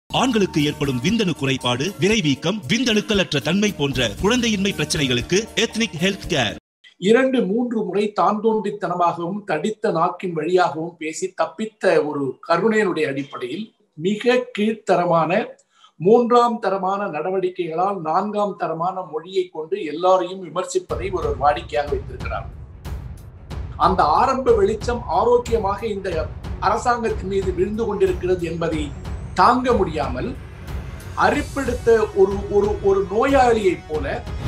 ஆண்களுக்கு ஏற்படும் விந்தணு குறைபாடு விரைவீக்கம் விந்தணுக்களற்ற தன்மை போன்ற குழந்தையின்மை பிரச்சனைகளுக்கு எத்னிக் ஹெல்த் கேர் இரண்டு மூன்று முறை தான் தோன்றித்தனமாகவும் தடித்த நாக்கின் வழியாகவும் பேசி தப்பித்த ஒரு கருணையினுடைய அடிப்படையில் மிக கீழ்த்தரமான மூன்றாம் தரமான நடவடிக்கைகளால் நான்காம் தரமான மொழியை கொண்டு எல்லாரையும் விமர்சிப்பதை ஒரு வாடிக்கையாக வைத்திருக்கிறார் அந்த ஆரம்ப வெளிச்சம் ஆரோக்கியமாக இந்த அரசாங்கத்தின் மீது விழுந்து கொண்டிருக்கிறது என்பதை தாங்க முடியாமல் அரிப்பெடுத்த ஒரு ஒரு ஒரு நோயாளியை போல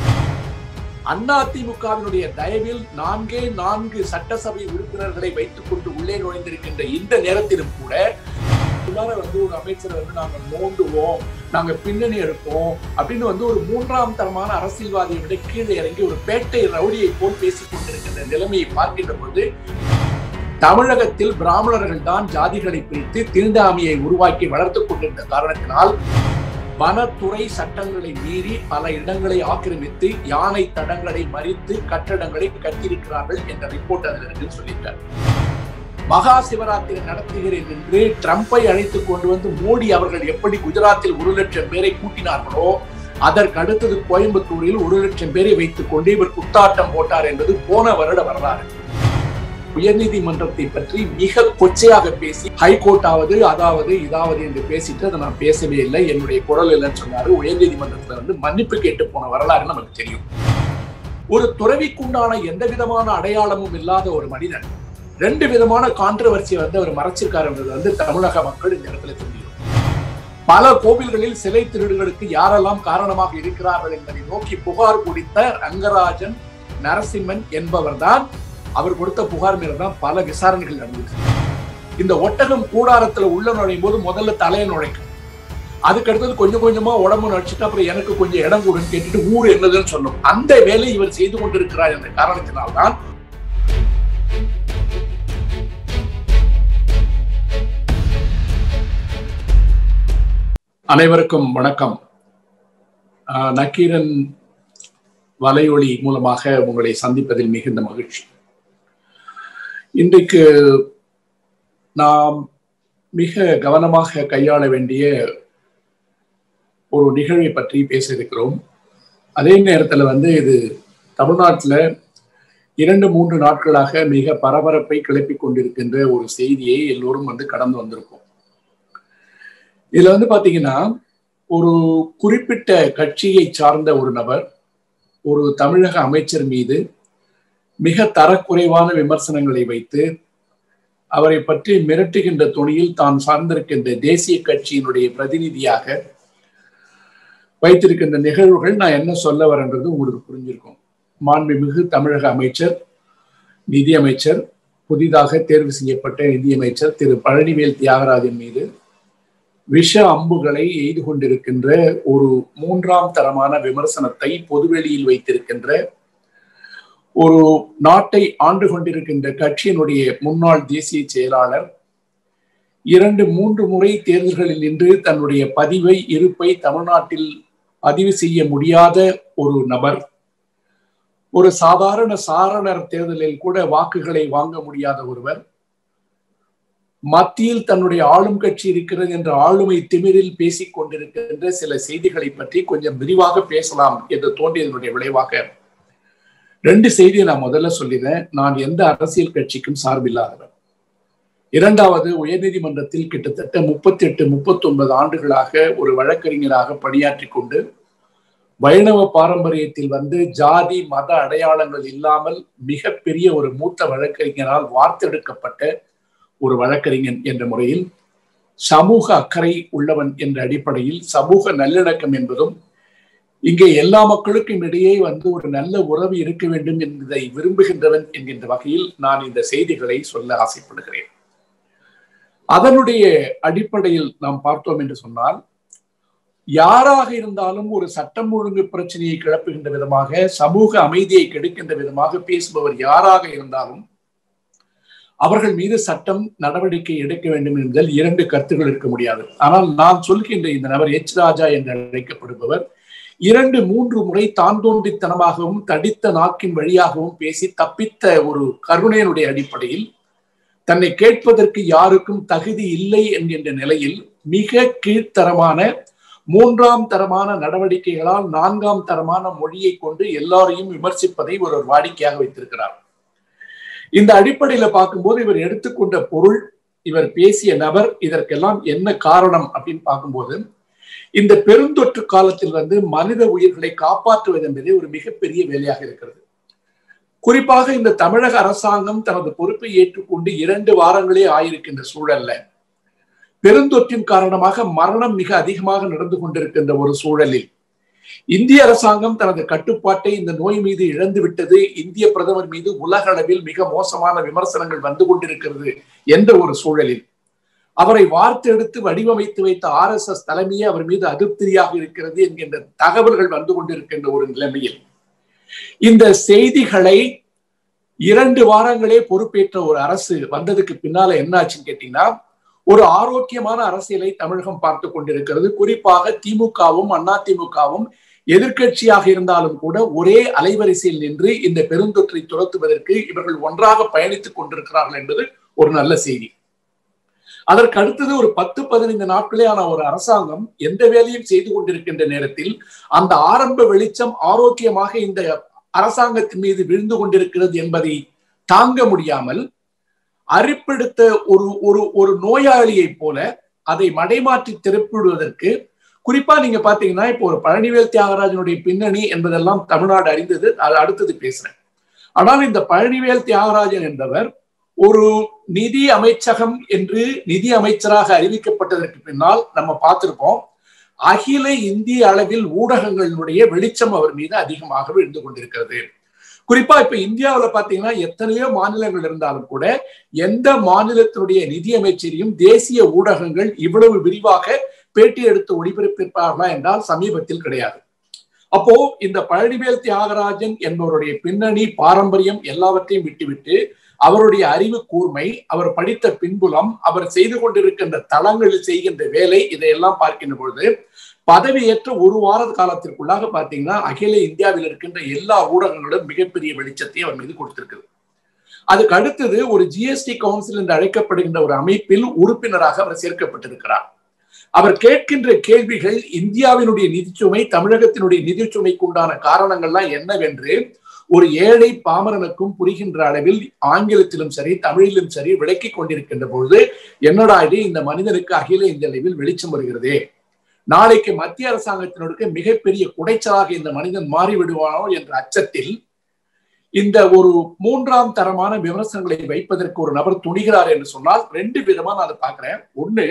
அதிமுகவினுடைய தயவில் நான்கே நான்கு சட்டசபை உறுப்பினர்களை வைத்துக் கொண்டு உள்ளே நுழைந்திருக்கின்ற இந்த நேரத்திலும் கூட உள்ளார வந்து ஒரு அமைச்சரை வந்து நாங்க நோண்டுவோம் நாங்க பின்னணி எடுப்போம் அப்படின்னு வந்து ஒரு மூன்றாம் தரமான அரசியல்வாதியை விட கீழே இறங்கி ஒரு பேட்டை ரவுடியை போல் பேசிக் கொண்டிருக்கின்ற நிலைமையை பார்க்கின்ற பொழுது தமிழகத்தில் பிராமணர்கள் தான் ஜாதிகளை பிரித்து தீண்டாமையை உருவாக்கி வளர்த்துக் கொண்டிருந்த காரணத்தினால் வனத்துறை சட்டங்களை மீறி பல இடங்களை ஆக்கிரமித்து யானை தடங்களை மறித்து கட்டடங்களை கட்டியிருக்கிறார்கள் என்ற ரிப்போர்ட் அதில் இருக்குன்னு சொல்லிட்டார் மகா சிவராத்திரி நடத்துகிறேன் என்று ட்ரம்பை அழைத்துக் கொண்டு வந்து மோடி அவர்கள் எப்படி குஜராத்தில் ஒரு லட்சம் பேரை கூட்டினார்களோ அதற்கு அடுத்தது கோயம்புத்தூரில் ஒரு லட்சம் பேரை வைத்துக் கொண்டு இவர் குத்தாட்டம் போட்டார் என்பது போன வருட வரலாறு உயர்நீதிமன்றத்தை பற்றி மிக கொச்சையாக பேசி ஹைகோர்ட் ஆவது அதாவது இதாவது என்று பேசிட்டு அதை நான் பேசவே இல்லை என்னுடைய குரல் இல்லைன்னு சொன்னாரு உயர்நீதிமன்றத்துல வந்து மன்னிப்பு கேட்டு போன வரலாறு நமக்கு தெரியும் ஒரு துறவிக்குண்டான எந்த விதமான அடையாளமும் இல்லாத ஒரு மனிதன் ரெண்டு விதமான கான்ட்ரவர்சியை வந்து அவர் மறைச்சிருக்காருன்றது வந்து தமிழக மக்கள் இந்த இடத்துல தெரியும் பல கோவில்களில் சிலை திருடுகளுக்கு யாரெல்லாம் காரணமாக இருக்கிறார்கள் என்பதை நோக்கி புகார் கொடுத்த ரங்கராஜன் நரசிம்மன் என்பவர்தான் அவர் கொடுத்த புகார் மேல தான் பல விசாரணைகள் நடந்தது இந்த ஒட்டகம் கூடாரத்துல உள்ள நுழையும் போது முதல்ல தலையை நுழைக்கும் அதுக்கு அடுத்தது கொஞ்சம் கொஞ்சமா உடம்பு நடிச்சுட்டு அப்புறம் எனக்கு கொஞ்சம் இடம் கொடுன்னு கேட்டுட்டு ஊர் என்னதுன்னு சொல்லும் அந்த வேலையை இவர் செய்து கொண்டிருக்கிறார் என்ற காரணத்தினால்தான் அனைவருக்கும் வணக்கம் நக்கீரன் வலையொலி மூலமாக உங்களை சந்திப்பதில் மிகுந்த மகிழ்ச்சி இன்றைக்கு நாம் மிக கவனமாக கையாள வேண்டிய ஒரு நிகழ்வை பற்றி பேச இருக்கிறோம் அதே நேரத்தில் வந்து இது தமிழ்நாட்டில் இரண்டு மூன்று நாட்களாக மிக பரபரப்பை கிளப்பி கொண்டிருக்கின்ற ஒரு செய்தியை எல்லோரும் வந்து கடந்து வந்திருக்கோம் இதுல வந்து பாத்தீங்கன்னா ஒரு குறிப்பிட்ட கட்சியை சார்ந்த ஒரு நபர் ஒரு தமிழக அமைச்சர் மீது மிக தரக்குறைவான விமர்சனங்களை வைத்து அவரை பற்றி மிரட்டுகின்ற துணியில் தான் சார்ந்திருக்கின்ற தேசிய கட்சியினுடைய பிரதிநிதியாக வைத்திருக்கின்ற நிகழ்வுகள் நான் என்ன சொல்ல வரன்றது உங்களுக்கு புரிஞ்சிருக்கும் மாண்புமிகு தமிழக அமைச்சர் நிதியமைச்சர் புதிதாக தேர்வு செய்யப்பட்ட நிதியமைச்சர் திரு பழனிவேல் தியாகராஜன் மீது விஷ அம்புகளை எய்து கொண்டிருக்கின்ற ஒரு மூன்றாம் தரமான விமர்சனத்தை பொதுவெளியில் வைத்திருக்கின்ற ஒரு நாட்டை ஆண்டு கொண்டிருக்கின்ற கட்சியினுடைய முன்னாள் தேசிய செயலாளர் இரண்டு மூன்று முறை தேர்தல்களில் நின்று தன்னுடைய பதிவை இருப்பை தமிழ்நாட்டில் பதிவு செய்ய முடியாத ஒரு நபர் ஒரு சாதாரண சாரணர் தேர்தலில் கூட வாக்குகளை வாங்க முடியாத ஒருவர் மத்தியில் தன்னுடைய ஆளும் கட்சி இருக்கிறது என்ற ஆளுமை திமிரில் பேசிக் கொண்டிருக்கின்ற சில செய்திகளை பற்றி கொஞ்சம் விரிவாக பேசலாம் என்று தோன்றியதனுடைய விளைவாக ரெண்டு செய்தியை நான் முதல்ல சொல்லிடுறேன் நான் எந்த அரசியல் கட்சிக்கும் சார்பில்லாதவர் இரண்டாவது உயர்நீதிமன்றத்தில் கிட்டத்தட்ட முப்பத்தி எட்டு முப்பத்தி ஒன்பது ஆண்டுகளாக ஒரு வழக்கறிஞராக பணியாற்றி கொண்டு வைணவ பாரம்பரியத்தில் வந்து ஜாதி மத அடையாளங்கள் இல்லாமல் மிகப்பெரிய ஒரு மூத்த வழக்கறிஞரால் வார்த்தெடுக்கப்பட்ட ஒரு வழக்கறிஞன் என்ற முறையில் சமூக அக்கறை உள்ளவன் என்ற அடிப்படையில் சமூக நல்லிணக்கம் என்பதும் இங்கே எல்லா மக்களுக்கும் இடையே வந்து ஒரு நல்ல உறவு இருக்க வேண்டும் என்பதை விரும்புகின்றவன் என்கின்ற வகையில் நான் இந்த செய்திகளை சொல்ல ஆசைப்படுகிறேன் அதனுடைய அடிப்படையில் நாம் பார்த்தோம் என்று சொன்னால் யாராக இருந்தாலும் ஒரு சட்டம் ஒழுங்கு பிரச்சனையை கிளப்புகின்ற விதமாக சமூக அமைதியை கெடுக்கின்ற விதமாக பேசுபவர் யாராக இருந்தாலும் அவர்கள் மீது சட்டம் நடவடிக்கை எடுக்க வேண்டும் என்பதில் இரண்டு கருத்துகள் இருக்க முடியாது ஆனால் நான் சொல்கின்ற இந்த நபர் எச் ராஜா என்று அழைக்கப்படுபவர் இரண்டு மூன்று முறை தான் தோன்றித்தனமாகவும் தடித்த நாக்கின் வழியாகவும் பேசி தப்பித்த ஒரு கருணையனுடைய அடிப்படையில் தன்னை கேட்பதற்கு யாருக்கும் தகுதி இல்லை என்கின்ற நிலையில் மிக கீழ்த்தரமான மூன்றாம் தரமான நடவடிக்கைகளால் நான்காம் தரமான மொழியை கொண்டு எல்லாரையும் விமர்சிப்பதை ஒரு வாடிக்கையாக வைத்திருக்கிறார் இந்த அடிப்படையில பார்க்கும்போது இவர் எடுத்துக்கொண்ட பொருள் இவர் பேசிய நபர் இதற்கெல்லாம் என்ன காரணம் அப்படின்னு பார்க்கும்போது இந்த பெருந்தொற்று காலத்தில் வந்து மனித உயிர்களை காப்பாற்றுவது என்பதே ஒரு மிகப்பெரிய வேலையாக இருக்கிறது குறிப்பாக இந்த தமிழக அரசாங்கம் தனது பொறுப்பை ஏற்றுக்கொண்டு இரண்டு வாரங்களே ஆயிருக்கின்ற சூழல்ல பெருந்தொற்றின் காரணமாக மரணம் மிக அதிகமாக நடந்து கொண்டிருக்கின்ற ஒரு சூழலில் இந்திய அரசாங்கம் தனது கட்டுப்பாட்டை இந்த நோய் மீது இழந்து விட்டது இந்திய பிரதமர் மீது உலக அளவில் மிக மோசமான விமர்சனங்கள் வந்து கொண்டிருக்கிறது என்ற ஒரு சூழலில் அவரை வார்த்தெடுத்து வடிவமைத்து வைத்த ஆர் எஸ் எஸ் தலைமையே அவர் மீது அதிருப்தியாக இருக்கிறது என்கின்ற தகவல்கள் வந்து கொண்டிருக்கின்ற ஒரு நிலைமையில் இந்த செய்திகளை இரண்டு வாரங்களே பொறுப்பேற்ற ஒரு அரசு வந்ததுக்கு பின்னால என்னாச்சுன்னு கேட்டீங்கன்னா ஒரு ஆரோக்கியமான அரசியலை தமிழகம் பார்த்து கொண்டிருக்கிறது குறிப்பாக திமுகவும் அண்ணா திமுகவும் எதிர்கட்சியாக இருந்தாலும் கூட ஒரே அலைவரிசையில் நின்று இந்த பெருந்தொற்றை துரத்துவதற்கு இவர்கள் ஒன்றாக பயணித்துக் கொண்டிருக்கிறார்கள் என்பது ஒரு நல்ல செய்தி அதற்கு அடுத்தது ஒரு பத்து பதினைந்து நாட்களே ஆன ஒரு அரசாங்கம் எந்த வேலையும் செய்து கொண்டிருக்கின்ற நேரத்தில் அந்த ஆரம்ப வெளிச்சம் ஆரோக்கியமாக இந்த அரசாங்கத்தின் மீது விழுந்து கொண்டிருக்கிறது என்பதை தாங்க முடியாமல் அரிப்பெடுத்த ஒரு ஒரு ஒரு நோயாளியை போல அதை மடைமாற்றி திருப்பிவிடுவதற்கு குறிப்பா நீங்க பாத்தீங்கன்னா இப்போ ஒரு பழனிவேல் தியாகராஜனுடைய பின்னணி என்பதெல்லாம் தமிழ்நாடு அறிந்தது அது அடுத்தது பேசுறேன் ஆனால் இந்த பழனிவேல் தியாகராஜன் என்பவர் ஒரு நிதி அமைச்சகம் என்று நிதி அமைச்சராக அறிவிக்கப்பட்டதற்கு பின்னால் நம்ம பார்த்திருப்போம் அகில இந்திய அளவில் ஊடகங்களினுடைய வெளிச்சம் அவர் மீது அதிகமாக விழுந்து கொண்டிருக்கிறது குறிப்பா இப்ப இந்தியாவில பாத்தீங்கன்னா எத்தனையோ மாநிலங்கள் இருந்தாலும் கூட எந்த மாநிலத்தினுடைய நிதி அமைச்சரையும் தேசிய ஊடகங்கள் இவ்வளவு விரிவாக பேட்டி எடுத்து ஒளிபரப்பிருப்பார்களா என்றால் சமீபத்தில் கிடையாது அப்போ இந்த பழனிவேல் தியாகராஜன் என்பவருடைய பின்னணி பாரம்பரியம் எல்லாவற்றையும் விட்டுவிட்டு அவருடைய அறிவு கூர்மை அவர் படித்த பின்புலம் அவர் செய்து கொண்டிருக்கின்ற தளங்களில் செய்கின்ற வேலை இதையெல்லாம் பார்க்கின்ற பொழுது பதவியேற்ற ஒரு வார காலத்திற்குள்ளாக பாத்தீங்கன்னா அகில இந்தியாவில் இருக்கின்ற எல்லா ஊடகங்களும் மிகப்பெரிய வெளிச்சத்தை அவர் மீது கொடுத்திருக்கிறது அதுக்கு அடுத்தது ஒரு ஜிஎஸ்டி கவுன்சில் என்று அழைக்கப்படுகின்ற ஒரு அமைப்பில் உறுப்பினராக அவர் சேர்க்கப்பட்டிருக்கிறார் அவர் கேட்கின்ற கேள்விகள் இந்தியாவினுடைய நிதிச்சுமை தமிழகத்தினுடைய நிதிச்சுமைக்கு உண்டான காரணங்கள்லாம் என்னவென்று ஒரு ஏழை பாமரனுக்கும் புரிகின்ற அளவில் ஆங்கிலத்திலும் சரி தமிழிலும் சரி விளக்கி கொண்டிருக்கின்ற பொழுது என்னடா இது இந்த மனிதனுக்கு அகில இந்த அளவில் வெளிச்சம் வருகிறதே நாளைக்கு மத்திய அரசாங்கத்தினருக்கு மிகப்பெரிய குடைச்சலாக இந்த மனிதன் மாறிவிடுவானோ என்ற அச்சத்தில் இந்த ஒரு மூன்றாம் தரமான விமர்சனங்களை வைப்பதற்கு ஒரு நபர் துணிகிறார் என்று சொன்னால் ரெண்டு விதமா நான் அதை பார்க்கிறேன் ஒண்ணு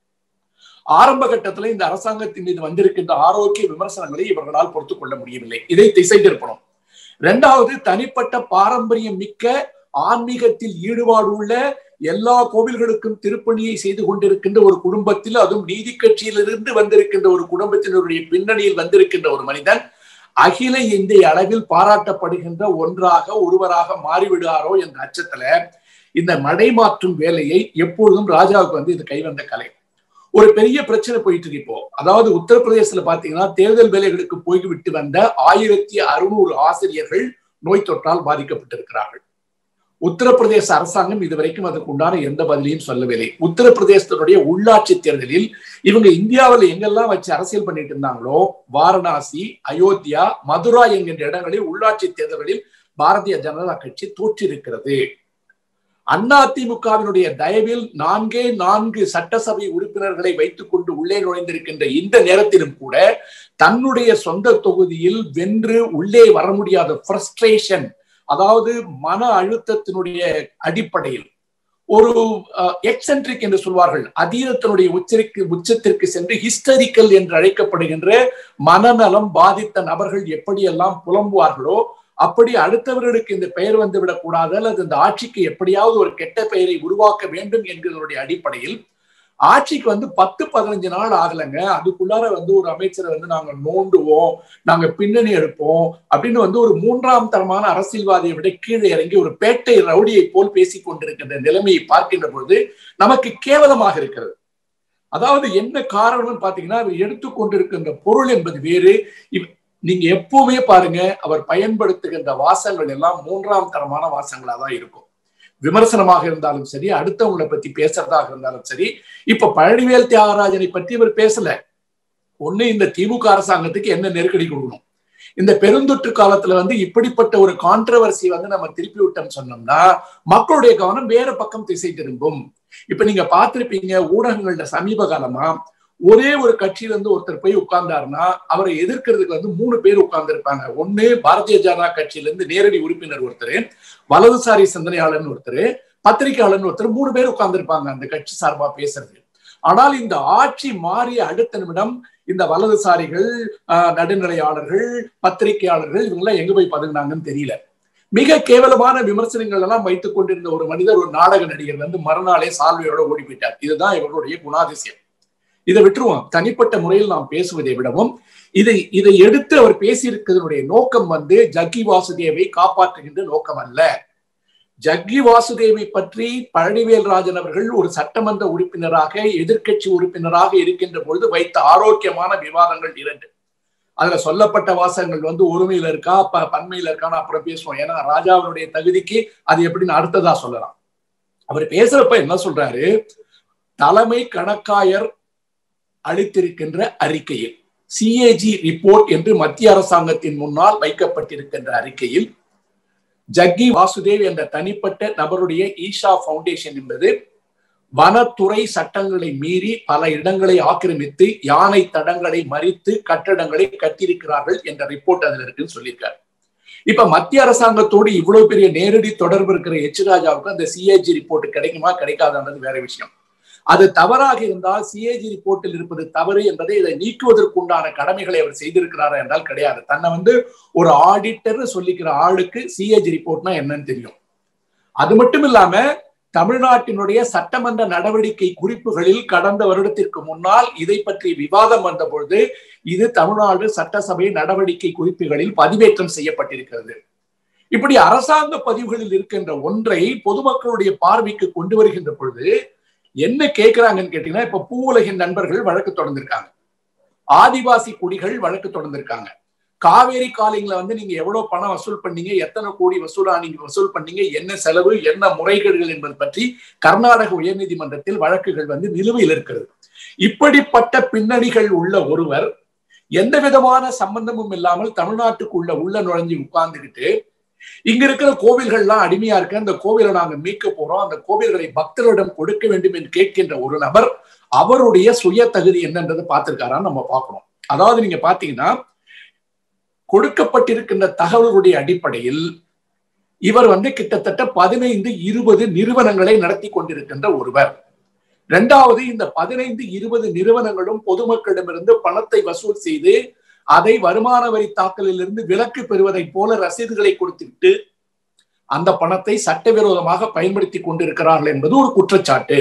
ஆரம்ப கட்டத்துல இந்த அரசாங்கத்தின் மீது வந்திருக்கின்ற ஆரோக்கிய விமர்சனங்களை இவர்களால் பொறுத்து கொள்ள முடியவில்லை இதை திசை திருப்பணும் இரண்டாவது தனிப்பட்ட பாரம்பரியம் மிக்க ஆன்மீகத்தில் ஈடுபாடு உள்ள எல்லா கோவில்களுக்கும் திருப்பணியை செய்து கொண்டிருக்கின்ற ஒரு குடும்பத்தில் அதுவும் நீதி கட்சியிலிருந்து வந்திருக்கின்ற ஒரு குடும்பத்தினருடைய பின்னணியில் வந்திருக்கின்ற ஒரு மனிதன் அகில இந்திய அளவில் பாராட்டப்படுகின்ற ஒன்றாக ஒருவராக மாறிவிடுவாரோ என்ற அச்சத்துல இந்த மடைமாற்றும் வேலையை எப்பொழுதும் ராஜாவுக்கு வந்து இது கைவந்த கலை ஒரு பெரிய பிரச்சனை போயிட்டு இருக்கு இப்போ அதாவது உத்தரப்பிரதேசத்துல பாத்தீங்கன்னா தேர்தல் வேலைகளுக்கு போய்விட்டு வந்த ஆயிரத்தி அறுநூறு ஆசிரியர்கள் நோய் தொற்றால் பாதிக்கப்பட்டிருக்கிறார்கள் உத்தரப்பிரதேச அரசாங்கம் இதுவரைக்கும் அதுக்கு உண்டான எந்த பதிலையும் சொல்லவில்லை உத்தரப்பிரதேசத்தினுடைய உள்ளாட்சி தேர்தலில் இவங்க இந்தியாவில் எங்கெல்லாம் வச்சு அரசியல் பண்ணிட்டு இருந்தாங்களோ வாரணாசி அயோத்தியா மதுரா என்கின்ற இடங்களில் உள்ளாட்சி தேர்தல்களில் பாரதிய ஜனதா கட்சி தோற்றிருக்கிறது அதிமுகவினுடைய தயவில் நான்கே நான்கு சட்டசபை உறுப்பினர்களை வைத்துக் கொண்டு உள்ளே நுழைந்திருக்கின்ற இந்த நேரத்திலும் கூட தன்னுடைய சொந்த தொகுதியில் வென்று உள்ளே வர முடியாத ஃப்ரஸ்ட்ரேஷன் அதாவது மன அழுத்தத்தினுடைய அடிப்படையில் ஒரு எக்ஸென்ட்ரிக் என்று சொல்வார்கள் அதீதத்தினுடைய உச்சரிக்கு உச்சத்திற்கு சென்று ஹிஸ்டரிக்கல் என்று அழைக்கப்படுகின்ற மனநலம் பாதித்த நபர்கள் எப்படியெல்லாம் புலம்புவார்களோ அப்படி அடுத்தவர்களுக்கு இந்த பெயர் வந்து விடக்கூடாது அல்லது இந்த ஆட்சிக்கு எப்படியாவது ஒரு கெட்ட பெயரை உருவாக்க வேண்டும் என்கிறதுடைய அடிப்படையில் ஆட்சிக்கு வந்து பத்து பதினஞ்சு நாள் ஆகலைங்க அதுக்குள்ளார வந்து ஒரு அமைச்சரை வந்து நாங்க நோண்டுவோம் நாங்க பின்னணி எடுப்போம் அப்படின்னு வந்து ஒரு மூன்றாம் தரமான அரசியல்வாதியை விட கீழே இறங்கி ஒரு பேட்டை ரவுடியை போல் பேசிக் கொண்டிருக்கின்ற நிலைமையை பார்க்கின்ற பொழுது நமக்கு கேவலமாக இருக்கிறது அதாவது என்ன காரணம்னு பாத்தீங்கன்னா அவர் எடுத்துக்கொண்டிருக்கின்ற பொருள் என்பது வேறு நீங்க எப்பவுமே பாருங்க அவர் பயன்படுத்துகின்ற வாசங்கள் எல்லாம் மூன்றாம் தரமான வாசங்களா தான் இருக்கும் விமர்சனமாக இருந்தாலும் சரி அடுத்தவங்களை பத்தி பேசுறதாக இருந்தாலும் சரி இப்ப பழனிவேல் தியாகராஜனை பற்றி இவர் பேசல ஒண்ணு இந்த திமுக அரசாங்கத்துக்கு என்ன நெருக்கடி கொடுக்கணும் இந்த பெருந்தொற்று காலத்துல வந்து இப்படிப்பட்ட ஒரு கான்ட்ரவர்சி வந்து நம்ம திருப்பி விட்டோம் சொன்னோம்னா மக்களுடைய கவனம் வேற பக்கம் திசை திரும்பும் இப்ப நீங்க பார்த்திருப்பீங்க ஊடகங்கள்ல சமீப காலமா ஒரே ஒரு கட்சியில இருந்து ஒருத்தர் போய் உட்கார்ந்தாருன்னா அவரை எதிர்க்கிறதுக்கு வந்து மூணு பேர் உட்கார்ந்து இருப்பாங்க ஒண்ணு பாரதிய ஜனதா கட்சியில இருந்து நேரடி உறுப்பினர் ஒருத்தர் வலதுசாரி சிந்தனையாளர்னு ஒருத்தர் பத்திரிகையாளர்னு ஒருத்தர் மூணு பேர் உட்கார்ந்து இருப்பாங்க அந்த கட்சி சார்பா பேசுறது ஆனால் இந்த ஆட்சி மாறிய அடுத்த நிமிடம் இந்த வலதுசாரிகள் நடுநிலையாளர்கள் பத்திரிகையாளர்கள் இவங்கெல்லாம் எங்க போய் பதுங்கினாங்கன்னு தெரியல மிக கேவலமான விமர்சனங்கள் எல்லாம் வைத்துக் கொண்டிருந்த ஒரு மனிதர் ஒரு நாடக நடிகர் வந்து மறுநாளே சால்வையோட ஓடி போயிட்டார் இதுதான் இவர்களுடைய குணாதிசயம் இதை விட்டுருவோம் தனிப்பட்ட முறையில் நாம் பேசுவதை விடவும் இதை இதை எடுத்து அவர் பேசியிருக்கிறதுடைய நோக்கம் வந்து ஜக்கி வாசுதேவை காப்பாற்றுகின்ற நோக்கம் அல்ல ஜக்கி வாசுதேவை பற்றி பழனிவேல் ராஜன் அவர்கள் ஒரு சட்டமன்ற உறுப்பினராக எதிர்கட்சி உறுப்பினராக இருக்கின்ற பொழுது வைத்த ஆரோக்கியமான விவாதங்கள் இரண்டு அதுல சொல்லப்பட்ட வாசகங்கள் வந்து ஒருமையில இருக்கா ப பன்மையில இருக்கான்னு அப்புறம் பேசுவோம் ஏன்னா ராஜாவினுடைய தகுதிக்கு அது எப்படின்னு அடுத்ததா சொல்லலாம் அவர் பேசுறப்ப என்ன சொல்றாரு தலைமை கணக்காயர் அளித்திருக்கின்ற அறிக்கையில் சிஏஜி ரிப்போர்ட் என்று மத்திய அரசாங்கத்தின் முன்னால் வைக்கப்பட்டிருக்கின்ற அறிக்கையில் ஜக்கி வாசுதேவ் என்ற தனிப்பட்ட நபருடைய ஈஷா பவுண்டேஷன் என்பது வனத்துறை சட்டங்களை மீறி பல இடங்களை ஆக்கிரமித்து யானை தடங்களை மறித்து கட்டடங்களை கட்டியிருக்கிறார்கள் என்ற ரிப்போர்ட் அதுல இருக்குன்னு சொல்லியிருக்காரு இப்ப மத்திய அரசாங்கத்தோடு இவ்வளவு பெரிய நேரடி தொடர்பு இருக்கிற எச் ராஜாவுக்கு அந்த சிஏஜி ரிப்போர்ட் கிடைக்குமா கிடைக்காதுன்றது வேற விஷயம் அது தவறாக இருந்தால் சிஏஜி ரிப்போர்ட்டில் இருப்பது தவறு என்பதை இதை நீக்குவதற்கு உண்டான கடமைகளை அவர் செய்திருக்கிறாரா என்றால் கிடையாது தன்னை வந்து ஒரு ஆடிட்டர் சொல்லிக்கிற ஆளுக்கு சிஏஜி ரிப்போர்ட்னா என்னன்னு தெரியும் அது மட்டும் இல்லாம தமிழ்நாட்டினுடைய சட்டமன்ற நடவடிக்கை குறிப்புகளில் கடந்த வருடத்திற்கு முன்னால் இதை பற்றி விவாதம் வந்த பொழுது இது தமிழ்நாடு சட்டசபை நடவடிக்கை குறிப்புகளில் பதிவேற்றம் செய்யப்பட்டிருக்கிறது இப்படி அரசாங்க பதிவுகளில் இருக்கின்ற ஒன்றை பொதுமக்களுடைய பார்வைக்கு கொண்டு வருகின்ற பொழுது என்ன கேட்கிறாங்கன்னு கேட்டீங்கன்னா இப்ப பூவுலகின் நண்பர்கள் வழக்கு தொடர்ந்திருக்காங்க ஆதிவாசி குடிகள் வழக்கு தொடர்ந்திருக்காங்க காவேரி காலிங்ல வந்து நீங்க எவ்வளவு பணம் வசூல் பண்ணீங்க எத்தனை கோடி வசூலா நீங்க வசூல் பண்ணீங்க என்ன செலவு என்ன முறைகேடுகள் என்பது பற்றி கர்நாடக உயர்நீதிமன்றத்தில் வழக்குகள் வந்து நிலுவையில் இருக்கிறது இப்படிப்பட்ட பின்னணிகள் உள்ள ஒருவர் எந்த விதமான சம்பந்தமும் இல்லாமல் தமிழ்நாட்டுக்குள்ள உள்ள நுழைஞ்சு உட்கார்ந்துகிட்டு இங்க இருக்கிற கோவில்கள்லாம் அடிமையா இருக்கு அந்த கோவிலை நாங்க மீட்க போறோம் அந்த கோவில்களை பக்தர்களிடம் கொடுக்க வேண்டும் என்று கேட்கின்ற ஒரு நபர் அவருடைய சுய தகுதி என்னன்றதை பார்த்திருக்காரான்னு நம்ம பார்க்கணும் அதாவது நீங்க பாத்தீங்கன்னா கொடுக்கப்பட்டிருக்கின்ற தகவல்களுடைய அடிப்படையில் இவர் வந்து கிட்டத்தட்ட பதினைந்து இருபது நிறுவனங்களை நடத்தி கொண்டிருக்கின்ற ஒருவர் இரண்டாவது இந்த பதினைந்து இருபது நிறுவனங்களும் பொதுமக்களிடமிருந்து பணத்தை வசூல் செய்து அதை வருமான வரி தாக்கலில் இருந்து விலக்கு பெறுவதை போல ரசீதுகளை கொடுத்துவிட்டு அந்த பணத்தை சட்டவிரோதமாக பயன்படுத்தி கொண்டிருக்கிறார்கள் என்பது ஒரு குற்றச்சாட்டு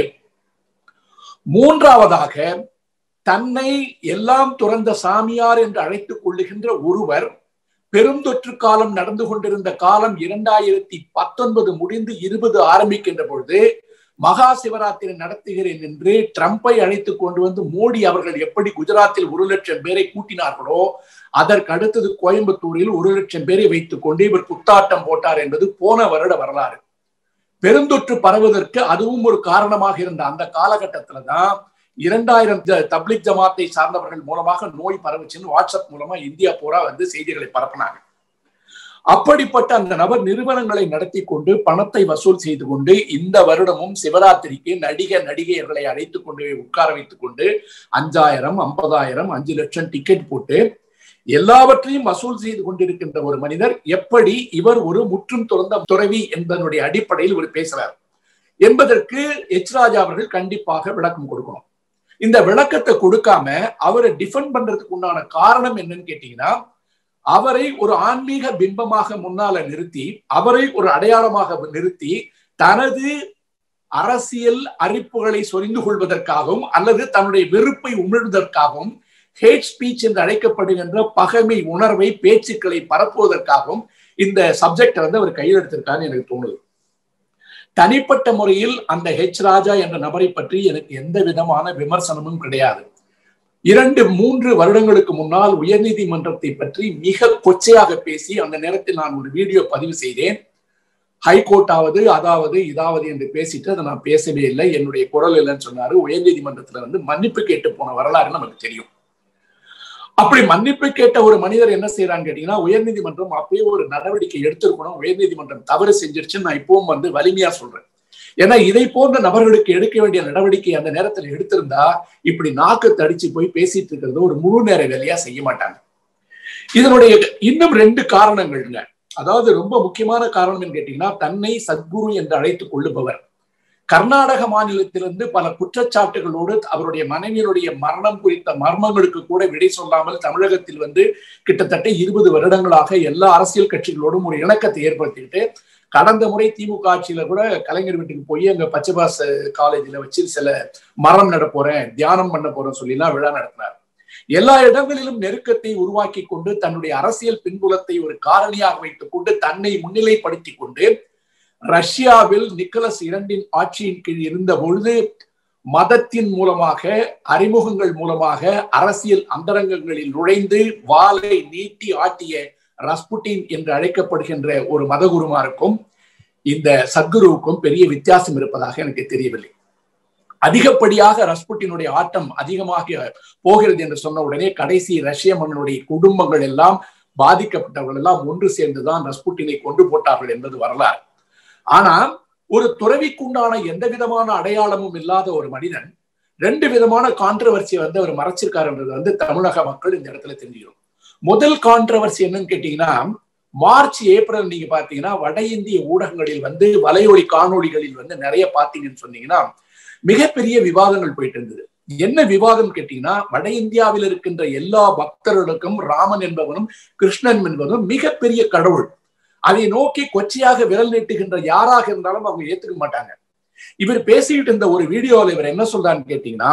மூன்றாவதாக தன்னை எல்லாம் துறந்த சாமியார் என்று அழைத்துக் கொள்ளுகின்ற ஒருவர் பெருந்தொற்று காலம் நடந்து கொண்டிருந்த காலம் இரண்டாயிரத்தி பத்தொன்பது முடிந்து இருபது ஆரம்பிக்கின்ற பொழுது மகா சிவராத்திரி நடத்துகிறேன் என்று ட்ரம்பை அழைத்து கொண்டு வந்து மோடி அவர்கள் எப்படி குஜராத்தில் ஒரு லட்சம் பேரை கூட்டினார்களோ அதற்கு அடுத்தது கோயம்புத்தூரில் ஒரு லட்சம் பேரை வைத்துக் கொண்டு இவர் குத்தாட்டம் போட்டார் என்பது போன வருட வரலாறு பெருந்தொற்று பரவுவதற்கு அதுவும் ஒரு காரணமாக இருந்த அந்த காலகட்டத்துல தான் இரண்டாயிரம் தப்லிக் ஜமாத்தை சார்ந்தவர்கள் மூலமாக நோய் பரவுச்சுன்னு வாட்ஸ்அப் மூலமா இந்தியா பூரா வந்து செய்திகளை பரப்பினாங்க அப்படிப்பட்ட அந்த நபர் நிறுவனங்களை நடத்தி கொண்டு பணத்தை வசூல் செய்து கொண்டு இந்த வருடமும் சிவராத்திரிக்கு நடிக நடிகையர்களை அழைத்துக் கொண்டு உட்கார வைத்துக் கொண்டு அஞ்சாயிரம் ஐம்பதாயிரம் அஞ்சு லட்சம் டிக்கெட் போட்டு எல்லாவற்றையும் வசூல் செய்து கொண்டிருக்கின்ற ஒரு மனிதர் எப்படி இவர் ஒரு முற்றும் துறந்த துறவி என்பதனுடைய அடிப்படையில் ஒரு பேசுறார் என்பதற்கு எச் ராஜா அவர்கள் கண்டிப்பாக விளக்கம் கொடுக்கணும் இந்த விளக்கத்தை கொடுக்காம அவரை டிஃபெண்ட் பண்றதுக்கு உண்டான காரணம் என்னன்னு கேட்டீங்கன்னா அவரை ஒரு ஆன்மீக பிம்பமாக முன்னால நிறுத்தி அவரை ஒரு அடையாளமாக நிறுத்தி தனது அரசியல் அறிப்புகளை சொரிந்து கொள்வதற்காகவும் அல்லது தன்னுடைய வெறுப்பை உமிழ்வதற்காகவும் ஹேட் ஸ்பீச் என்று அழைக்கப்படுகின்ற பகைமை உணர்வை பேச்சுக்களை பரப்புவதற்காகவும் இந்த சப்ஜெக்டை வந்து அவர் கையில் எடுத்திருக்காருன்னு எனக்கு தோணுது தனிப்பட்ட முறையில் அந்த ஹெச் ராஜா என்ற நபரை பற்றி எனக்கு எந்த விதமான விமர்சனமும் கிடையாது இரண்டு மூன்று வருடங்களுக்கு முன்னால் உயர்நீதிமன்றத்தை பற்றி மிக கொச்சையாக பேசி அந்த நேரத்தில் நான் ஒரு வீடியோ பதிவு செய்தேன் ஹைகோர்ட்டாவது அதாவது இதாவது என்று பேசிட்டு அதை நான் பேசவே இல்லை என்னுடைய குரல் இல்லைன்னு சொன்னாரு உயர்நீதிமன்றத்துல வந்து மன்னிப்பு கேட்டு போன வரலாறு நமக்கு தெரியும் அப்படி மன்னிப்பு கேட்ட ஒரு மனிதர் என்ன செய்யறான்னு கேட்டீங்கன்னா உயர்நீதிமன்றம் அப்பயே ஒரு நடவடிக்கை எடுத்திருக்கணும் உயர்நீதிமன்றம் தவறு செஞ்சிருச்சுன்னு நான் இப்பவும் வந்து வலிமையா சொல்றேன் ஏன்னா இதை போன்ற நபர்களுக்கு எடுக்க வேண்டிய நடவடிக்கை அந்த நேரத்தில் எடுத்திருந்தா இப்படி நாக்கு தடிச்சு போய் பேசிட்டு இருக்கிறது ஒரு முழு நேர வேலையா செய்ய மாட்டாங்க இதனுடைய இன்னும் ரெண்டு காரணங்கள்ங்க அதாவது ரொம்ப முக்கியமான காரணம் கேட்டீங்கன்னா தன்னை சத்குரு என்று அழைத்துக் கொள்ளுபவர் கர்நாடக மாநிலத்திலிருந்து பல குற்றச்சாட்டுகளோடு அவருடைய மனைவியருடைய மரணம் குறித்த மர்மங்களுக்கு கூட விடை சொல்லாமல் தமிழகத்தில் வந்து கிட்டத்தட்ட இருபது வருடங்களாக எல்லா அரசியல் கட்சிகளோடும் ஒரு இணக்கத்தை ஏற்படுத்திட்டு கடந்த முறை திமுக ஆட்சியில கூட கலைஞர் வீட்டுக்கு போய் அங்க பச்சைபாச காலேஜில் வச்சு சில மரம் நட போறேன் தியானம் பண்ண போறேன் சொல்லிலாம் விழா நடத்தினார் எல்லா இடங்களிலும் நெருக்கத்தை உருவாக்கி கொண்டு தன்னுடைய அரசியல் பின்புலத்தை ஒரு காரணியாக வைத்துக் கொண்டு தன்னை முன்னிலைப்படுத்தி கொண்டு ரஷ்யாவில் நிக்கலஸ் இரண்டின் ஆட்சியின் கீழ் இருந்த பொழுது மதத்தின் மூலமாக அறிமுகங்கள் மூலமாக அரசியல் அந்தரங்கங்களில் நுழைந்து வாளை நீட்டி ஆட்டிய ரஸ்புட்டின் என்று அழைக்கப்படுகின்ற ஒரு மதகுருமாருக்கும் இந்த சத்குருவுக்கும் பெரிய வித்தியாசம் இருப்பதாக எனக்கு தெரியவில்லை அதிகப்படியாக ரஸ்புட்டினுடைய ஆட்டம் அதிகமாக போகிறது என்று சொன்ன உடனே கடைசி ரஷ்ய மன்னனுடைய குடும்பங்கள் எல்லாம் பாதிக்கப்பட்டவர்கள் எல்லாம் ஒன்று சேர்ந்துதான் ரஸ்புட்டினை கொண்டு போட்டார்கள் என்பது வரலாறு ஆனா ஒரு துறவிக்குண்டான எந்த விதமான அடையாளமும் இல்லாத ஒரு மனிதன் ரெண்டு விதமான கான்ட்ரவர்சியை வந்து அவர் மறைச்சிருக்காருன்றது வந்து தமிழக மக்கள் இந்த இடத்துல தெரிஞ்சுக்கிறோம் முதல் கான்ட்ரவர்சி என்னன்னு கேட்டீங்கன்னா மார்ச் ஏப்ரல் நீங்க பாத்தீங்கன்னா வட இந்திய ஊடகங்களில் வந்து வலையொலி காணொளிகளில் வந்து நிறைய பாத்தீங்கன்னு சொன்னீங்கன்னா மிகப்பெரிய விவாதங்கள் போயிட்டு இருந்தது என்ன விவாதம் கேட்டீங்கன்னா வட இந்தியாவில் இருக்கின்ற எல்லா பக்தர்களுக்கும் ராமன் என்பவனும் கிருஷ்ணன் என்பவனும் மிகப்பெரிய கடவுள் அதை நோக்கி கொச்சையாக விரல் நீட்டுகின்ற யாராக இருந்தாலும் அவங்க ஏத்துக்க மாட்டாங்க இவர் பேசிக்கிட்டு இருந்த ஒரு வீடியோவில் இவர் என்ன சொல்றான்னு கேட்டீங்கன்னா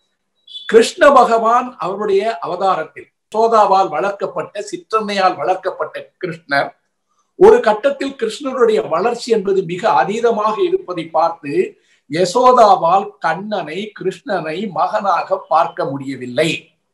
கிருஷ்ண பகவான் அவருடைய அவதாரத்தில் சோதாவால் வளர்க்கப்பட்ட சிற்றன்னையால் வளர்க்கப்பட்ட கிருஷ்ணர் ஒரு கட்டத்தில் கிருஷ்ணருடைய வளர்ச்சி என்பது மிக அதீதமாக இருப்பதை பார்த்து யசோதாவால் கண்ணனை கிருஷ்ணனை மகனாக பார்க்க முடியவில்லை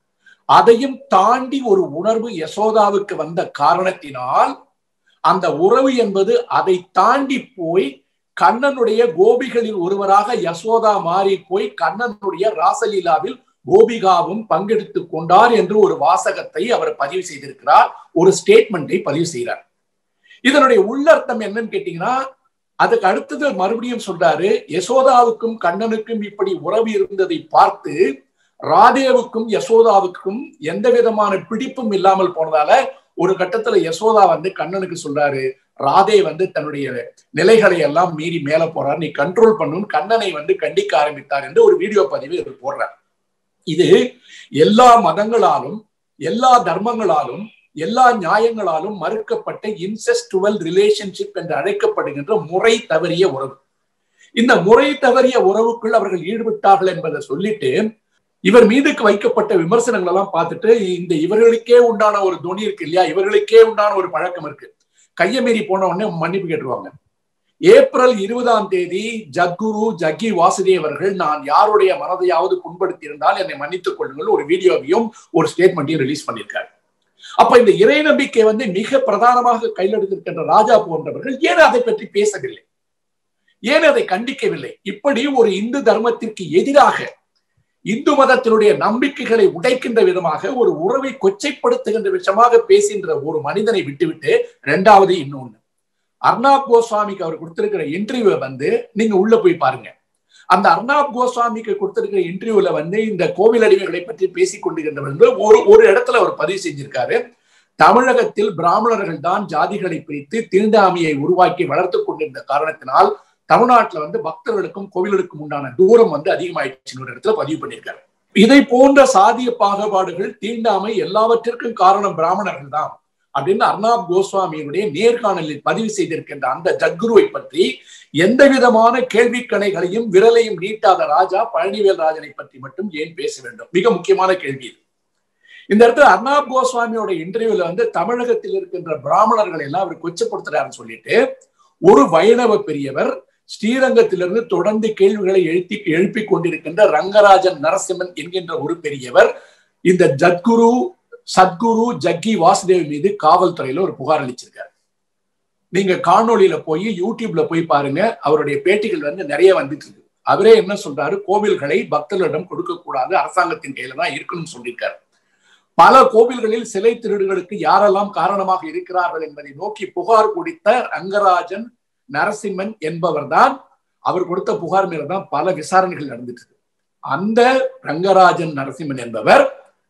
அதையும் தாண்டி ஒரு உணர்வு யசோதாவுக்கு வந்த காரணத்தினால் அந்த உறவு என்பது அதை தாண்டி போய் கண்ணனுடைய கோபிகளில் ஒருவராக யசோதா மாறி போய் கண்ணனுடைய ராசலீலாவில் கோபிகாவும் பங்கெடுத்துக் கொண்டார் என்று ஒரு வாசகத்தை அவர் பதிவு செய்திருக்கிறார் ஒரு ஸ்டேட்மெண்ட்டை பதிவு செய்கிறார் இதனுடைய உள்ளர்த்தம் என்னன்னு கேட்டீங்கன்னா அதுக்கு அடுத்தது மறுபடியும் சொல்றாரு யசோதாவுக்கும் கண்ணனுக்கும் இப்படி உறவு இருந்ததை பார்த்து ராதேவுக்கும் யசோதாவுக்கும் எந்த விதமான பிடிப்பும் இல்லாமல் போனதால ஒரு கட்டத்துல யசோதா வந்து கண்ணனுக்கு சொல்றாரு ராதே வந்து தன்னுடைய நிலைகளை எல்லாம் மீறி மேல போறார் நீ கண்ட்ரோல் பண்ணும் கண்ணனை வந்து கண்டிக்க ஆரம்பித்தார் என்று ஒரு வீடியோ பதிவு இவர் போடுறார் இது எல்லா மதங்களாலும் எல்லா தர்மங்களாலும் எல்லா நியாயங்களாலும் மறுக்கப்பட்ட இன்செஸ்டுவல் ரிலேஷன்ஷிப் என்று அழைக்கப்படுகின்ற முறை தவறிய உறவு இந்த முறை தவறிய உறவுக்குள் அவர்கள் ஈடுபட்டார்கள் என்பதை சொல்லிட்டு இவர் மீதுக்கு வைக்கப்பட்ட விமர்சனங்கள் எல்லாம் பார்த்துட்டு இந்த இவர்களுக்கே உண்டான ஒரு துணி இருக்கு இல்லையா இவர்களுக்கே உண்டான ஒரு பழக்கம் இருக்கு கையை மீறி போன உடனே மன்னிப்பு கேட்டுருவாங்க ஏப்ரல் இருபதாம் தேதி ஜக்குரு ஜக்கி வாசுதேவ் அவர்கள் நான் யாருடைய மனதையாவது புண்படுத்தி இருந்தால் என்னை மன்னித்துக் கொள்ளுங்கள் ஒரு வீடியோவையும் ஒரு ஸ்டேட்மெண்ட்டையும் ரிலீஸ் பண்ணியிருக்காரு அப்ப இந்த இறை நம்பிக்கை வந்து மிக பிரதானமாக கையில் எடுத்திருக்கின்ற ராஜா போன்றவர்கள் ஏன் அதை பற்றி பேசவில்லை ஏன் அதை கண்டிக்கவில்லை இப்படி ஒரு இந்து தர்மத்திற்கு எதிராக இந்து மதத்தினுடைய நம்பிக்கைகளை உடைக்கின்ற விதமாக ஒரு உறவை கொச்சைப்படுத்துகின்ற விஷயமாக பேசுகின்ற ஒரு மனிதனை விட்டுவிட்டு இரண்டாவது இன்னொன்னு அர்ணாப் கோஸ்வாமிக்கு அவர் கொடுத்திருக்கிற இன்டர்வியூ வந்து நீங்க உள்ள போய் பாருங்க அந்த அர்ணாப் கோஸ்வாமிக்கு கொடுத்திருக்கிற இன்டர்வியூல வந்து இந்த கோவில் அடிமைகளை பற்றி பேசிக் கொண்டிருக்கின்றவர் ஒரு ஒரு இடத்துல அவர் பதிவு செஞ்சிருக்காரு தமிழகத்தில் பிராமணர்கள் தான் ஜாதிகளை பிரித்து தீண்டாமையை உருவாக்கி வளர்த்து கொண்டிருந்த காரணத்தினால் தமிழ்நாட்டுல வந்து பக்தர்களுக்கும் கோவில்களுக்கும் உண்டான தூரம் வந்து அதிகமாயிடுச்சுன்னு ஒரு இடத்துல பதிவு பண்ணியிருக்காரு இதை போன்ற சாதிய பாகுபாடுகள் தீண்டாமை எல்லாவற்றிற்கும் காரணம் பிராமணர்கள் தான் அப்படின்னு அர்ணாப் கோஸ்வாமியினுடைய நேர்காணலில் பதிவு செய்திருக்கின்ற அந்த ஜத்குருவை பற்றி எந்த விதமான கேள்விக்கணைகளையும் விரலையும் நீட்டாத ராஜா பழனிவேல் ராஜனை பற்றி மட்டும் ஏன் பேச வேண்டும் மிக முக்கியமான கேள்வி இது இந்த இடத்துல அர்ணாப் கோஸ்வாமியோட இன்டர்வியூல வந்து தமிழகத்தில் இருக்கின்ற பிராமணர்களை எல்லாம் அவர் கொச்சப்படுத்துறாருன்னு சொல்லிட்டு ஒரு வைணவ பெரியவர் ஸ்ரீரங்கத்திலிருந்து தொடர்ந்து கேள்விகளை எழுப்பி எழுப்பிக் கொண்டிருக்கின்ற ரங்கராஜன் நரசிம்மன் என்கின்ற ஒரு பெரியவர் இந்த ஜத்குரு சத்குரு ஜக்கி வாசுதேவ் மீது காவல்துறையில ஒரு புகார் அளிச்சிருக்காரு நீங்க காணொளியில போய் யூடியூப்ல போய் பாருங்க அவருடைய பேட்டிகள் வந்து நிறைய வந்துட்டு இருக்கு அவரே என்ன சொல்றாரு கோவில்களை பக்தர்களிடம் கொடுக்க கூடாது அரசாங்கத்தின் கையில தான் இருக்கணும்னு சொல்லியிருக்காரு பல கோவில்களில் சிலை திருடுகளுக்கு யாரெல்லாம் காரணமாக இருக்கிறார்கள் என்பதை நோக்கி புகார் கொடுத்த ரங்கராஜன் நரசிம்மன் என்பவர் தான் அவர் கொடுத்த புகார் மேல தான் பல விசாரணைகள் நடந்துட்டு இருக்கு அந்த ரங்கராஜன் நரசிம்மன் என்பவர்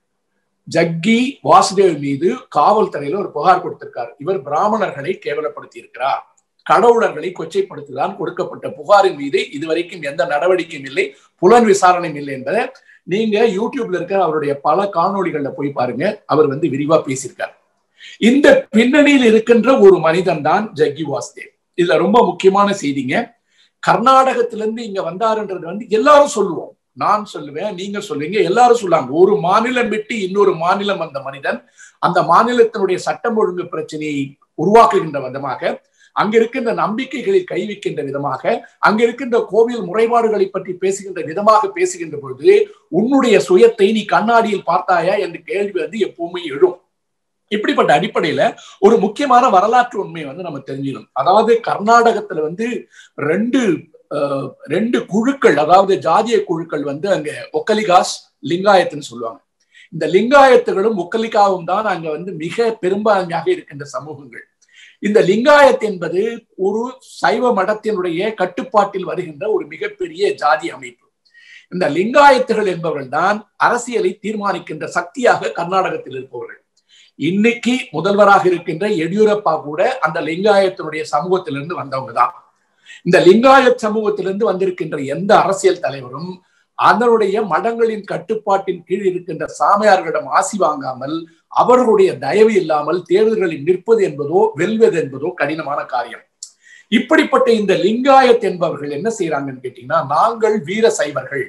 ஜக்கி வாசுதேவ் மீது காவல்துறையில ஒரு புகார் கொடுத்திருக்கார் இவர் பிராமணர்களை கேவலப்படுத்தி இருக்கிறார் கடவுளர்களை கொச்சைப்படுத்திதான் கொடுக்கப்பட்ட புகாரின் மீது இதுவரைக்கும் எந்த நடவடிக்கையும் இல்லை புலன் விசாரணையும் இல்லை என்பதை நீங்க யூடியூப்ல இருக்கிற அவருடைய பல காணொளிகள்ல போய் பாருங்க அவர் வந்து விரிவா பேசியிருக்கார் இந்த பின்னணியில் இருக்கின்ற ஒரு மனிதன் தான் ஜக்கி வாசுதேவ் இதுல ரொம்ப முக்கியமான செய்திங்க கர்நாடகத்திலிருந்து இங்க வந்தாருன்றது வந்து எல்லாரும் சொல்லுவோம் நான் சொல்லுவேன் நீங்க சொல்லுவீங்க எல்லாரும் சொல்லுவாங்க ஒரு மாநிலம் விட்டு இன்னொரு மாநிலம் வந்த மனிதன் அந்த மாநிலத்தினுடைய சட்டம் ஒழுங்கு பிரச்சனையை உருவாக்குகின்ற விதமாக அங்க இருக்கின்ற நம்பிக்கைகளை கை வைக்கின்ற விதமாக அங்க இருக்கின்ற கோவில் முறைப்பாடுகளை பற்றி பேசுகின்ற விதமாக பேசுகின்ற பொழுது உன்னுடைய சுயத்தை நீ கண்ணாடியில் பார்த்தாயா என்ற கேள்வி வந்து எப்பவுமே எழும் இப்படிப்பட்ட அடிப்படையில ஒரு முக்கியமான வரலாற்று உண்மையை வந்து நம்ம தெரிஞ்சிடும் அதாவது கர்நாடகத்துல வந்து ரெண்டு ரெண்டு குழுக்கள் அதாவது ஜாதிய குழுக்கள் வந்து அங்க ஒக்கலிகாஸ் லிங்காயத்துன்னு சொல்லுவாங்க இந்த லிங்காயத்துகளும் ஒக்கலிகாவும் தான் அங்க வந்து மிக பெரும்பான்மையாக இருக்கின்ற சமூகங்கள் இந்த லிங்காயத் என்பது ஒரு சைவ மடத்தினுடைய கட்டுப்பாட்டில் வருகின்ற ஒரு மிகப்பெரிய ஜாதி அமைப்பு இந்த லிங்காயத்துகள் என்பவர்கள் தான் அரசியலை தீர்மானிக்கின்ற சக்தியாக கர்நாடகத்தில் இருப்பவர்கள் இன்னைக்கு முதல்வராக இருக்கின்ற எடியூரப்பா கூட அந்த லிங்காயத்தினுடைய சமூகத்திலிருந்து வந்தவங்க தான் இந்த லிங்காயத் சமூகத்திலிருந்து வந்திருக்கின்ற எந்த அரசியல் தலைவரும் அதனுடைய மடங்களின் கட்டுப்பாட்டின் கீழ் இருக்கின்ற சாமியார்களிடம் ஆசி வாங்காமல் அவர்களுடைய தயவு இல்லாமல் தேர்தல்களில் நிற்பது என்பதோ வெல்வது என்பதோ கடினமான காரியம் இப்படிப்பட்ட இந்த லிங்காயத் என்பவர்கள் என்ன செய்யறாங்கன்னு கேட்டீங்கன்னா நாங்கள் வீர சைவர்கள்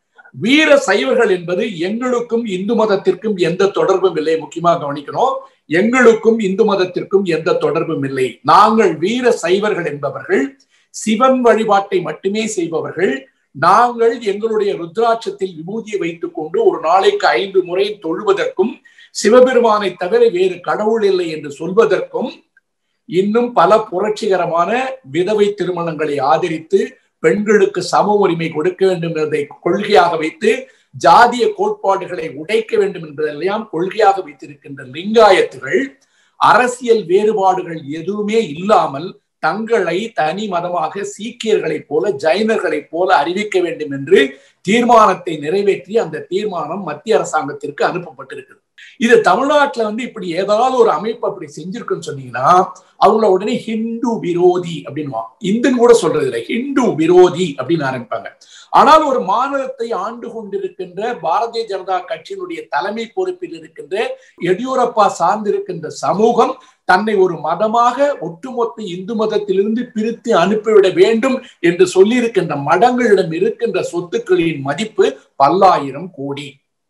வீர சைவர்கள் என்பது எங்களுக்கும் இந்து மதத்திற்கும் எந்த தொடர்பும் இல்லை முக்கியமா கவனிக்கணும் எங்களுக்கும் இந்து மதத்திற்கும் எந்த தொடர்பும் இல்லை நாங்கள் வீர சைவர்கள் என்பவர்கள் சிவன் வழிபாட்டை மட்டுமே செய்பவர்கள் நாங்கள் எங்களுடைய ருத்ராட்சத்தில் விபூதியை வைத்துக் கொண்டு ஒரு நாளைக்கு ஐந்து முறை தொழுவதற்கும் சிவபெருமானை தவிர வேறு கடவுள் இல்லை என்று சொல்வதற்கும் இன்னும் பல புரட்சிகரமான விதவை திருமணங்களை ஆதரித்து பெண்களுக்கு சம உரிமை கொடுக்க வேண்டும் என்பதை கொள்கையாக வைத்து ஜாதிய கோட்பாடுகளை உடைக்க வேண்டும் என்பதெல்லாம் கொள்கையாக வைத்திருக்கின்ற லிங்காயத்துகள் அரசியல் வேறுபாடுகள் எதுவுமே இல்லாமல் தங்களை தனி மதமாக சீக்கியர்களைப் போல ஜைனர்களைப் போல அறிவிக்க வேண்டும் என்று தீர்மானத்தை நிறைவேற்றி அந்த தீர்மானம் மத்திய அரசாங்கத்திற்கு அனுப்பப்பட்டிருக்கிறது இது தமிழ்நாட்டுல வந்து இப்படி ஏதாவது ஒரு அமைப்பு அப்படி செஞ்சிருக்குன்னு சொன்னீங்கன்னா அவங்கள உடனே ஹிந்து விரோதி அப்படின்னு இந்துன்னு கூட சொல்றது இல்லை ஹிந்து விரோதி அப்படின்னு ஆரம்பிப்பாங்க ஆனால் ஒரு மாநிலத்தை ஆண்டு கொண்டிருக்கின்ற பாரதிய ஜனதா கட்சியினுடைய தலைமை பொறுப்பில் இருக்கின்ற எடியூரப்பா சார்ந்திருக்கின்ற சமூகம் தன்னை ஒரு மதமாக ஒட்டுமொத்த இந்து மதத்திலிருந்து பிரித்து அனுப்பிவிட வேண்டும் என்று சொல்லியிருக்கின்ற மடங்களிடம் இருக்கின்ற சொத்துக்களின் மதிப்பு பல்லாயிரம் கோடி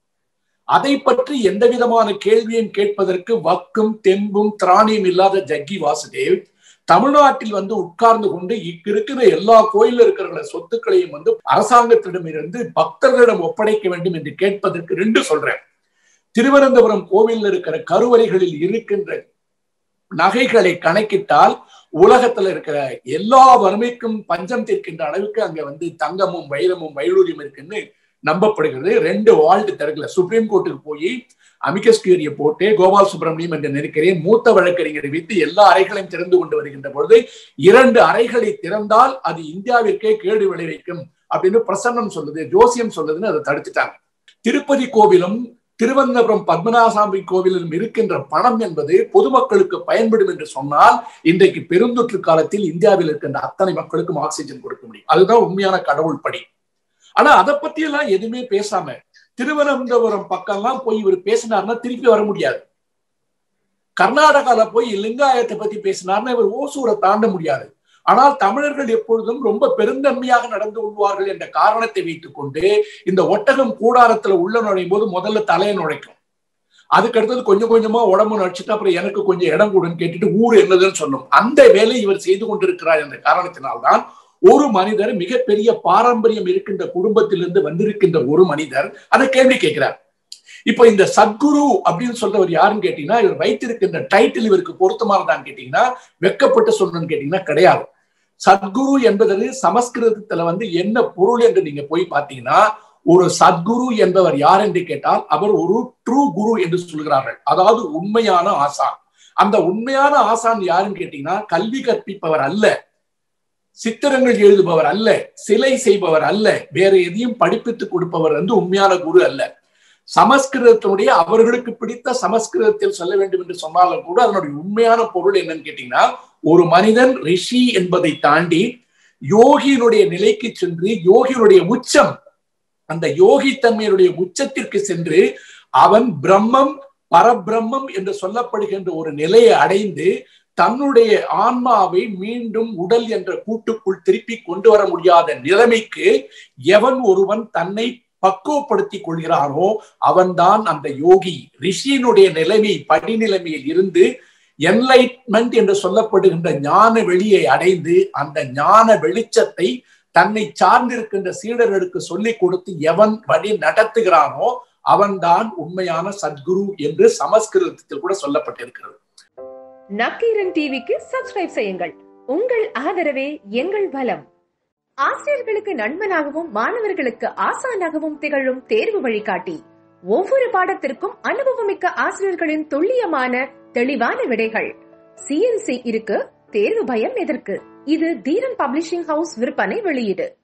அதை பற்றி எந்த விதமான கேள்வியும் கேட்பதற்கு வக்கும் தெம்பும் திராணியும் இல்லாத ஜக்கி வாசுதேவ் தமிழ்நாட்டில் வந்து உட்கார்ந்து கொண்டு இருக்கிற எல்லா கோயில இருக்கிற சொத்துக்களையும் வந்து அரசாங்கத்திடமிருந்து பக்தர்களிடம் ஒப்படைக்க வேண்டும் என்று கேட்பதற்கு ரெண்டு சொல்றேன் திருவனந்தபுரம் கோவிலில் இருக்கிற கருவறைகளில் இருக்கின்ற நகைகளை கணக்கிட்டால் உலகத்துல இருக்கிற எல்லா வறுமைக்கும் பஞ்சம் தீர்க்கின்ற அளவுக்கு அங்க வந்து தங்கமும் வைரமும் வைடூரியம் இருக்குன்னு நம்பப்படுகிறது ரெண்டு வால்ட் திறக்கல சுப்ரீம் கோர்ட்டுக்கு போய் அமிகஸ் கியூரியை போட்டு கோபால் சுப்பிரமணியம் என்று நினைக்கிறேன் மூத்த வழக்கறிஞரை வைத்து எல்லா அறைகளையும் திறந்து கொண்டு வருகின்ற பொழுது இரண்டு அறைகளை திறந்தால் அது இந்தியாவிற்கே கேடு விளைவிக்கும் அப்படின்னு பிரசன்னம் சொல்லுது ஜோசியம் சொல்லுதுன்னு அதை தடுத்துட்டாங்க திருப்பதி கோவிலும் திருவனந்தபுரம் பத்மநாசாமி கோவிலிலும் இருக்கின்ற பணம் என்பது பொதுமக்களுக்கு பயன்படும் என்று சொன்னால் இன்றைக்கு பெருந்தொற்று காலத்தில் இந்தியாவில் இருக்கின்ற அத்தனை மக்களுக்கும் ஆக்சிஜன் கொடுக்க முடியும் அதுதான் உண்மையான கடவுள் படி ஆனா அதை பத்தி எல்லாம் எதுவுமே பேசாம திருவனந்தபுரம் பக்கம்லாம் போய் இவர் பேசினார்னா திருப்பி வர முடியாது கர்நாடகால போய் லிங்காயத்தை பத்தி பேசினார்னா இவர் ஓசூரை தாண்ட முடியாது ஆனால் தமிழர்கள் எப்பொழுதும் ரொம்ப பெருந்தன்மையாக நடந்து கொள்வார்கள் என்ற காரணத்தை வைத்துக் கொண்டு இந்த ஒட்டகம் கூடாரத்துல உள்ள நுழையும் போது முதல்ல தலையை நுழைக்கும் அதுக்கு அடுத்தது கொஞ்சம் கொஞ்சமா உடம்பு நடிச்சுட்டு அப்புறம் எனக்கு கொஞ்சம் இடம் கூடன்னு கேட்டுட்டு ஊர் என்னதுன்னு சொன்னோம் அந்த வேலை இவர் செய்து கொண்டிருக்கிறார் என்ற காரணத்தினால்தான் ஒரு மனிதர் மிகப்பெரிய பாரம்பரியம் இருக்கின்ற குடும்பத்திலிருந்து வந்திருக்கின்ற ஒரு மனிதர் அதை கேள்வி கேட்கிறார் இப்போ இந்த சத்குரு அப்படின்னு சொல்றவர் யாருன்னு கேட்டீங்கன்னா இவர் வைத்திருக்கின்ற டைட்டில் இவருக்கு பொருத்தமானதான்னு கேட்டீங்கன்னா வெக்கப்பட்டு சொல்லணும்னு கேட்டீங்கன்னா கிடையாது சத்குரு என்பது சமஸ்கிருதத்துல வந்து என்ன பொருள் என்று நீங்க போய் பார்த்தீங்கன்னா ஒரு சத்குரு என்பவர் யார் என்று கேட்டால் அவர் ஒரு ட்ரூ குரு என்று சொல்கிறார்கள் அதாவது உண்மையான ஆசான் அந்த உண்மையான ஆசான் யாருன்னு கேட்டீங்கன்னா கல்வி கற்பிப்பவர் அல்ல சித்திரங்கள் எழுதுபவர் அல்ல சிலை செய்பவர் அல்ல வேற எதையும் படிப்பித்துக் கொடுப்பவர் வந்து உண்மையான குரு அல்ல சமஸ்கிருதத்தினுடைய அவர்களுக்கு பிடித்த சமஸ்கிருதத்தில் சொல்ல வேண்டும் என்று சொன்னாலும் கூட அதனுடைய உண்மையான பொருள் என்னன்னு கேட்டீங்கன்னா ஒரு மனிதன் ரிஷி என்பதை தாண்டி யோகியினுடைய நிலைக்கு சென்று யோகியினுடைய உச்சம் அந்த யோகி தன்மையினுடைய உச்சத்திற்கு சென்று அவன் பிரம்மம் பரபிரம்மம் என்று சொல்லப்படுகின்ற ஒரு நிலையை அடைந்து தன்னுடைய ஆன்மாவை மீண்டும் உடல் என்ற கூட்டுக்குள் திருப்பி கொண்டு வர முடியாத நிலைமைக்கு எவன் ஒருவன் தன்னை பக்குவப்படுத்திக் கொள்கிறானோ அவன்தான் அந்த யோகி ரிஷியினுடைய நிலைமை படிநிலைமையில் இருந்து என்லைட்மெண்ட் என்று சொல்லப்படுகின்ற ஞான வெளியை அடைந்து அந்த ஞான வெளிச்சத்தை தன்னை சார்ந்திருக்கின்ற சீடர்களுக்கு சொல்லிக் கொடுத்து எவன் வழி நடத்துகிறானோ அவன்தான் உண்மையான சத்குரு என்று சமஸ்கிருதத்தில் கூட சொல்லப்பட்டிருக்கிறது நக்கீரன் டிவிக்கு சப்ஸ்கிரைப் செய்யுங்கள் உங்கள் ஆதரவே எங்கள் பலம் ஆசிரியர்களுக்கு நண்பனாகவும் மாணவர்களுக்கு ஆசானாகவும் திகழும் தேர்வு வழிகாட்டி ஒவ்வொரு பாடத்திற்கும் அனுபவமிக்க ஆசிரியர்களின் துல்லியமான தெளிவான விடைகள் சிஎன்சி இருக்கு தேர்வு பயம் எதற்கு இது தீரன் பப்ளிஷிங் ஹவுஸ் விற்பனை வெளியீடு